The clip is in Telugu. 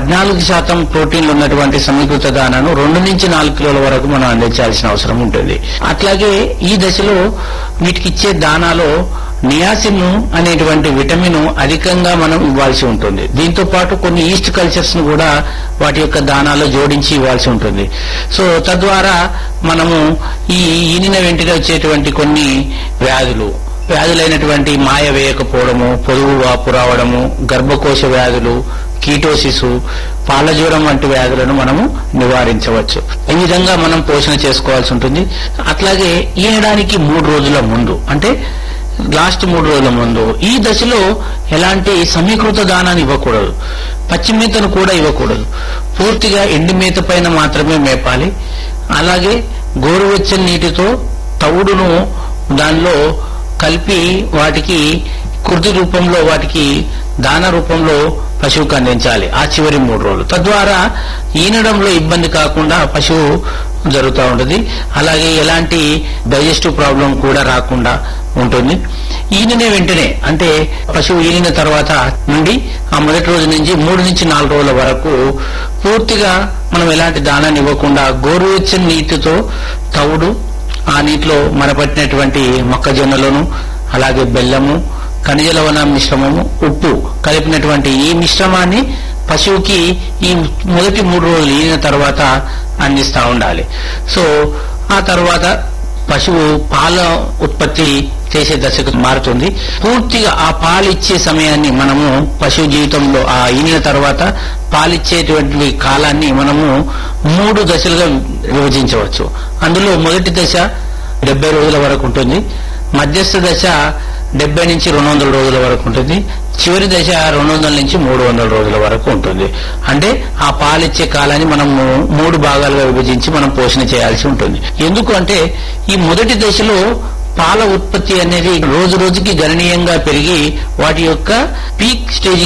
పద్నాలుగు శాతం ప్రోటీన్లు ఉన్నటువంటి సమీకృత దానాను రెండు నుంచి నాలుగు కిలోల వరకు మనం అందించాల్సిన అవసరం ఉంటుంది అట్లాగే ఈ దశలో వీటికి ఇచ్చే దానాలో నియాసిన్ అనేటువంటి విటమిన్ అధికంగా మనం ఇవ్వాల్సి ఉంటుంది దీంతో పాటు కొన్ని ఈస్ట్ కల్చర్స్ ను కూడా వాటి యొక్క దానాల్లో జోడించి ఇవ్వాల్సి ఉంటుంది సో తద్వారా మనము ఈ ఈనిన వెంటనే వచ్చేటువంటి కొన్ని వ్యాధులు వ్యాధులైనటువంటి మాయ వేయకపోవడము పొదుగు వాపు రావడము గర్భకోశ వ్యాధులు కీటోసిస్ పాలజ్వరం వంటి వ్యాధులను మనము నివారించవచ్చు ఈ విధంగా మనం పోషణ చేసుకోవాల్సి ఉంటుంది అట్లాగే ఈనడానికి మూడు రోజుల ముందు అంటే లాస్ట్ మూడు రోజుల ముందు ఈ దశలో ఎలాంటి సమీకృత దానాన్ని ఇవ్వకూడదు పచ్చి మేతను కూడా ఇవ్వకూడదు పూర్తిగా ఎండి మేత పైన మాత్రమే మేపాలి అలాగే గోరువెచ్చని నీటితో తవుడును దానిలో కలిపి వాటికి కుర్ది రూపంలో వాటికి దాన రూపంలో పశువుకు అందించాలి ఆ చివరి మూడు రోజులు తద్వారా ఈనడంలో ఇబ్బంది కాకుండా పశువు జరుగుతూ ఉంటుంది అలాగే ఎలాంటి డైజెస్టివ్ ప్రాబ్లం కూడా రాకుండా ఉంటుంది ఈనిన వెంటనే అంటే పశువు ఈనిన తర్వాత నుండి ఆ మొదటి రోజు నుంచి మూడు నుంచి నాలుగు రోజుల వరకు పూర్తిగా మనం ఎలాంటి దానాన్ని ఇవ్వకుండా గోరువెచ్చని నీటితో తవుడు ఆ నీటిలో మరపట్టినటువంటి మొక్కజొన్నలను అలాగే బెల్లము ఖనిజ లవణ మిశ్రమము ఉప్పు కలిపినటువంటి ఈ మిశ్రమాన్ని పశువుకి ఈ మొదటి మూడు రోజులు ఈన తర్వాత అందిస్తా ఉండాలి సో ఆ తర్వాత పశువు పాల ఉత్పత్తి చేసే దశకు మారుతుంది పూర్తిగా ఆ పాలు ఇచ్చే సమయాన్ని మనము పశువు జీవితంలో ఆ ఈనిన తర్వాత పాలిచ్చేటువంటి కాలాన్ని మనము మూడు దశలుగా విభజించవచ్చు అందులో మొదటి దశ డెబ్బై రోజుల వరకు ఉంటుంది మధ్యస్థ దశ డెబ్బై నుంచి రెండు వందల రోజుల వరకు ఉంటుంది చివరి దశ రెండు వందల నుంచి మూడు వందల రోజుల వరకు ఉంటుంది అంటే ఆ పాలిచ్చే కాలాన్ని మనం మూడు భాగాలుగా విభజించి మనం పోషణ చేయాల్సి ఉంటుంది ఎందుకు అంటే ఈ మొదటి దశలో పాల ఉత్పత్తి అనేది రోజు రోజుకి గణనీయంగా పెరిగి వాటి యొక్క పీక్ స్టేజ్